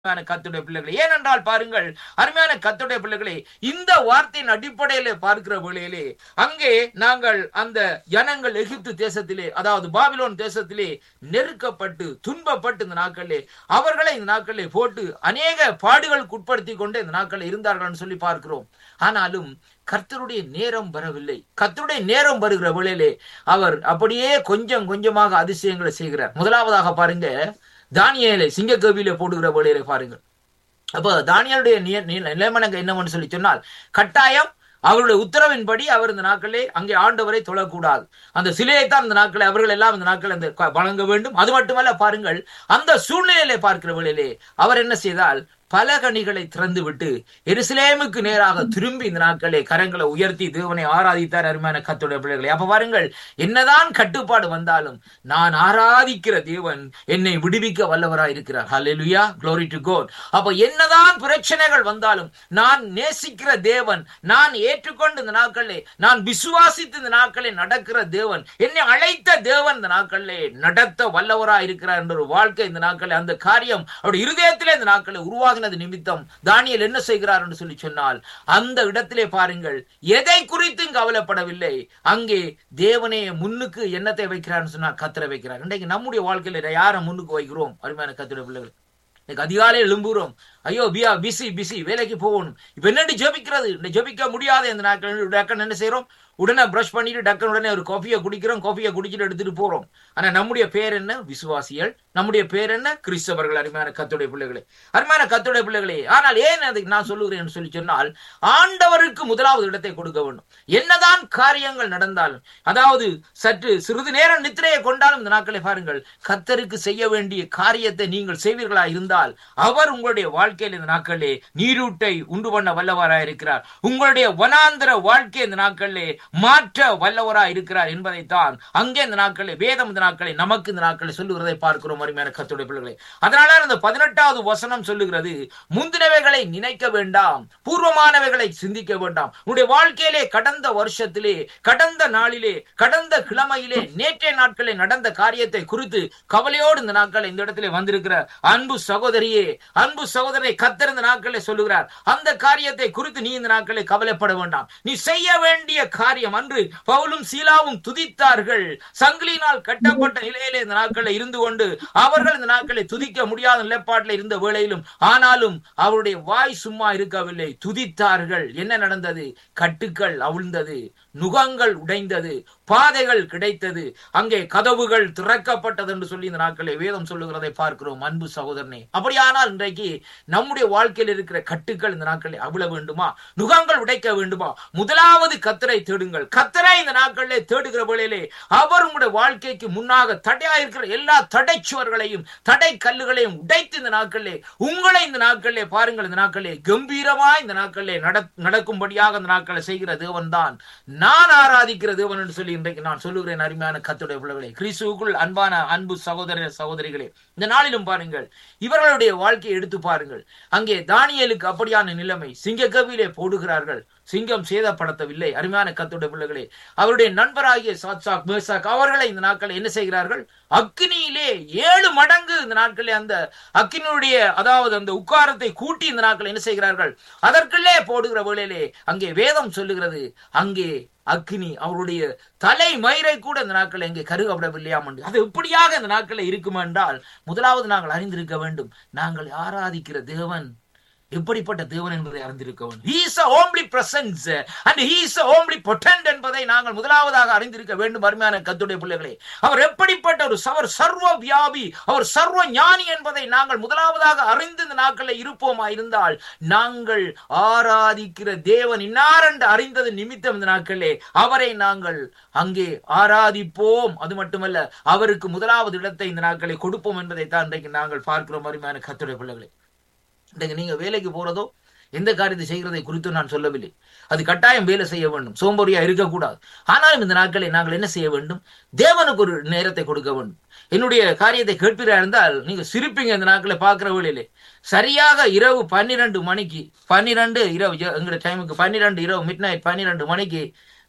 அருமையான கத்துடைய பிள்ளைகளே ஏனென்றால் பாருங்கள் அருமையான கத்துடைய பிள்ளைகளே இந்த வார்த்தையின் அடிப்படையிலே பார்க்கிற வேளையிலே அங்கே நாங்கள் அந்த ஜனங்கள் எகிப்து தேசத்திலே அதாவது பாபிலோன் தேசத்திலே நெருக்கப்பட்டு துன்பப்பட்டு இந்த நாட்களிலே அவர்களை இந்த நாட்களிலே போட்டு அநேக பாடுகளுக்கு உட்படுத்தி கொண்டு இந்த நாட்களில் இருந்தார்கள் சொல்லி பார்க்கிறோம் ஆனாலும் கர்த்தருடைய நேரம் வரவில்லை கர்த்தருடைய நேரம் வருகிற வேளையிலே அவர் அப்படியே கொஞ்சம் கொஞ்சமாக அதிசயங்களை செய்கிறார் முதலாவதாக பாருங்க தானியேலை சிங்கக்கவியில போடுகிற வேளையில பாருங்க அப்ப தானியலுடைய நிலைமனங்க என்னவென்னு சொல்லி சொன்னால் கட்டாயம் அவருடைய உத்தரவின்படி அவர் இந்த நாட்களே அங்கே ஆண்டவரை தொழக்கூடாது அந்த சிலையை தான் இந்த நாட்களை அவர்கள் எல்லாம் இந்த நாட்கள் அந்த வழங்க வேண்டும் அது மட்டுமல்ல பாருங்கள் அந்த சூழ்நிலையிலே பார்க்கிற வேளையிலே அவர் என்ன செய்தால் பலகணிகளை திறந்து விட்டு எருசலேமுக்கு நேராக திரும்பி இந்த நாட்களே கரங்களை உயர்த்தி தேவனை ஆராதித்தார் அருமையான கத்துடைய பிள்ளைகளை அப்ப பாருங்கள் என்னதான் கட்டுப்பாடு வந்தாலும் நான் ஆராதிக்கிற தேவன் என்னை விடுவிக்க வல்லவராய் இருக்கிறார் ஹalleluya glory to god அப்ப என்னதான் பிரச்சனைகள் வந்தாலும் நான் நேசிக்கிற தேவன் நான் ஏற்றுக்கொண்டு இந்த நாட்களே நான் விசுவாசித்து இந்த நாட்களே நடக்கிற தேவன் என்னை அழைத்த தேவன் இந்த நாட்களிலே நடத்த வல்லவராய் இருக்கிறார் என்ற ஒரு வாழ்க்கை இந்த நாட்களே அந்த காரியம் அவருடைய இருதயத்திலே இந்த நாட்களை உருவாக ஆகினது நிமித்தம் தானியல் என்ன செய்கிறார் என்று சொல்லி சொன்னால் அந்த இடத்திலே பாருங்கள் எதை குறித்தும் கவலைப்படவில்லை அங்கே தேவனே முன்னுக்கு என்னத்தை வைக்கிறார் சொன்னால் கத்திர வைக்கிறார் இன்றைக்கு நம்முடைய வாழ்க்கையில யாரை முன்னுக்கு வைக்கிறோம் அருமையான கத்திர பிள்ளைகள் இன்னைக்கு அதிகாலையில் எழும்புறோம் ஐயோ பியா பிசி பிசி வேலைக்கு போகணும் இப்ப என்னடி ஜபிக்கிறது ஜபிக்க முடியாத இந்த நாட்கள் டக்குன்னு என்ன செய்யறோம் உடனே பிரஷ் பண்ணிட்டு டக்குன்னு உடனே ஒரு காஃபியை குடிக்கிறோம் காஃபியை குடிச்சிட்டு எடுத்துட்டு போறோம் ஆனா நம்முடைய பேர் என்ன விசுவாசிகள் நம்முடைய பேர் என்ன கிறிஸ்தவர்கள் அருமையான கத்துடைய பிள்ளைகளே அருமையான கத்துடைய பிள்ளைகளே ஆனால் ஏன் அதை நான் சொல்லுகிறேன் சொல்லி சொன்னால் ஆண்டவருக்கு முதலாவது இடத்தை கொடுக்க வேண்டும் என்னதான் காரியங்கள் நடந்தாலும் அதாவது சற்று சிறிது நேரம் நித்திரையை கொண்டாலும் இந்த நாட்களை பாருங்கள் கத்தருக்கு செய்ய வேண்டிய காரியத்தை நீங்கள் செய்வீர்களா இருந்தால் அவர் உங்களுடைய வாழ்க்கையில் இந்த நாட்களிலே நீரூட்டை உண்டு பண்ண வல்லவராய் இருக்கிறார் உங்களுடைய வனாந்திர வாழ்க்கை இந்த நாட்களிலே மாற்ற வல்லவராய் இருக்கிறார் என்பதைத்தான் அங்கே இந்த நாட்களில் வேதம் இந்த நாட்களை நமக்கு இந்த நாட்களை சொல்லுகிறதை பார்க்கிறோம் அருமையான கத்துடைய பிள்ளைகளை அதனால அந்த பதினெட்டாவது வசனம் சொல்லுகிறது முந்தினவைகளை நினைக்க வேண்டாம் பூர்வமானவைகளை சிந்திக்க வேண்டாம் உன்னுடைய வாழ்க்கையிலே கடந்த வருஷத்திலே கடந்த நாளிலே கடந்த கிழமையிலே நேற்றைய நாட்களில் நடந்த காரியத்தை குறித்து கவலையோடு இந்த நாட்கள் இந்த இடத்திலே வந்திருக்கிற அன்பு சகோதரியே அன்பு சகோதரரை கத்திருந்த நாட்களை சொல்லுகிறார் அந்த காரியத்தை குறித்து நீ இந்த நாட்களை கவலைப்பட வேண்டாம் நீ செய்ய வேண்டிய காரியம் அன்று பவுலும் சீலாவும் துதித்தார்கள் சங்கிலினால் கட்டப்பட்ட நிலையிலே இந்த நாட்களில் இருந்து கொண்டு அவர்கள் இந்த நாட்களை துதிக்க முடியாத நிலைப்பாட்டில் இருந்த வேளையிலும் ஆனாலும் அவருடைய வாய் சும்மா இருக்கவில்லை துதித்தார்கள் என்ன நடந்தது கட்டுக்கள் அவிழ்ந்தது நுகங்கள் உடைந்தது பாதைகள் கிடைத்தது அங்கே கதவுகள் திறக்கப்பட்டது என்று சொல்லி இந்த நாட்களை வேதம் சொல்லுகிறதை பார்க்கிறோம் அன்பு சகோதரனே அப்படியானால் இன்றைக்கு நம்முடைய வாழ்க்கையில் இருக்கிற கட்டுக்கள் இந்த நாட்களை அவிழ வேண்டுமா நுகங்கள் உடைக்க வேண்டுமா முதலாவது கத்தரை தேடுங்கள் கத்தரை இந்த நாட்களிலே தேடுகிற வேளையிலே அவர் உங்களுடைய வாழ்க்கைக்கு முன்னாக தடையா இருக்கிற எல்லா தடைச்சுவர்களையும் தடை கல்லுகளையும் உடைத்து இந்த நாட்களிலே உங்களை இந்த நாட்களிலே பாருங்கள் இந்த நாட்களிலே கம்பீரமா இந்த நாட்களிலே நடக்கும்படியாக இந்த நாட்களை செய்கிற தேவன் தான் நான் ஆராதிக்கிற தேவன் என்று சொல்லி இன்றைக்கு நான் சொல்லுகிறேன் அருமையான கத்துடைய பிள்ளைகளே கிறிஸ்துவுக்குள் அன்பான அன்பு சகோதர சகோதரிகளே இந்த நாளிலும் பாருங்கள் இவர்களுடைய வாழ்க்கையை எடுத்து பாருங்கள் அங்கே தானியலுக்கு அப்படியான நிலைமை சிங்கக்கவிலே போடுகிறார்கள் சிங்கம் சேதப்படுத்தவில்லை அருமையான கத்துடைய பிள்ளைகளே அவருடைய நண்பராகிய சாத்சாக் மேசாக் அவர்களை இந்த நாட்களை என்ன செய்கிறார்கள் அக்னியிலே ஏழு மடங்கு இந்த நாட்களே அந்த அக்னியுடைய அதாவது அந்த உட்காரத்தை கூட்டி இந்த நாட்கள் என்ன செய்கிறார்கள் அதற்குள்ளே போடுகிற வேளையிலே அங்கே வேதம் சொல்லுகிறது அங்கே அக்னி அவருடைய தலை மயிரை கூட இந்த நாட்கள் எங்கே கருகப்படவில்லையாம் என்று அது எப்படியாக இந்த நாட்களில் இருக்கும் என்றால் முதலாவது நாங்கள் அறிந்திருக்க வேண்டும் நாங்கள் ஆராதிக்கிற தேவன் எப்படிப்பட்ட தேவன் என்பதை அறிந்திருக்க வேண்டும் he is a only presence and he is a only potent என்பதை நாங்கள் முதலாவதாக அறிந்திருக்க வேண்டும் அருமையான கத்துடைய பிள்ளைகளே அவர் எப்படிப்பட்ட ஒரு அவர் சர்வ வியாபி அவர் சர்வ ஞானி என்பதை நாங்கள் முதலாவதாக அறிந்து இந்த நாட்களில் இருப்போமா இருந்தால் நாங்கள் ஆராதிக்கிற தேவன் இன்னார் என்று அறிந்தது நிமித்தம் இந்த நாட்களே அவரை நாங்கள் அங்கே ஆராதிப்போம் அது மட்டுமல்ல அவருக்கு முதலாவது இடத்தை இந்த நாட்களை கொடுப்போம் என்பதை தான் இன்றைக்கு நாங்கள் பார்க்கிறோம் அருமையான கத்துடைய பிள்ளைகளே இன்றைக்கு நீங்க வேலைக்கு போறதோ எந்த காரியத்தை செய்கிறதை குறித்து நான் சொல்லவில்லை அது கட்டாயம் வேலை செய்ய வேண்டும் சோம்பறியா இருக்கக்கூடாது ஆனாலும் இந்த நாட்களை நாங்கள் என்ன செய்ய வேண்டும் தேவனுக்கு ஒரு நேரத்தை கொடுக்க வேண்டும் என்னுடைய காரியத்தை கேட்பீரா இருந்தால் நீங்க சிரிப்பீங்க இந்த நாட்களை பார்க்கிற வேளையிலே சரியாக இரவு பன்னிரண்டு மணிக்கு பன்னிரண்டு இரவு எங்களோட டைமுக்கு பன்னிரண்டு இரவு மிட் நைட் பன்னிரண்டு மணிக்கு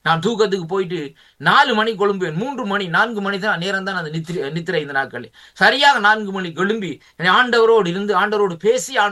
நான் தூக்கத்துக்கு போயிட்டு நாலு மணி கொழும்புவேன் மூன்று மணி நான்கு மணி தான் நேரம் தான் அந்த நித்திரை நித்திரை இந்த நாட்கள் சரியாக நான்கு மணி கொழும்பி ஆண்டவரோடு இருந்து ஆண்டவரோடு பேசி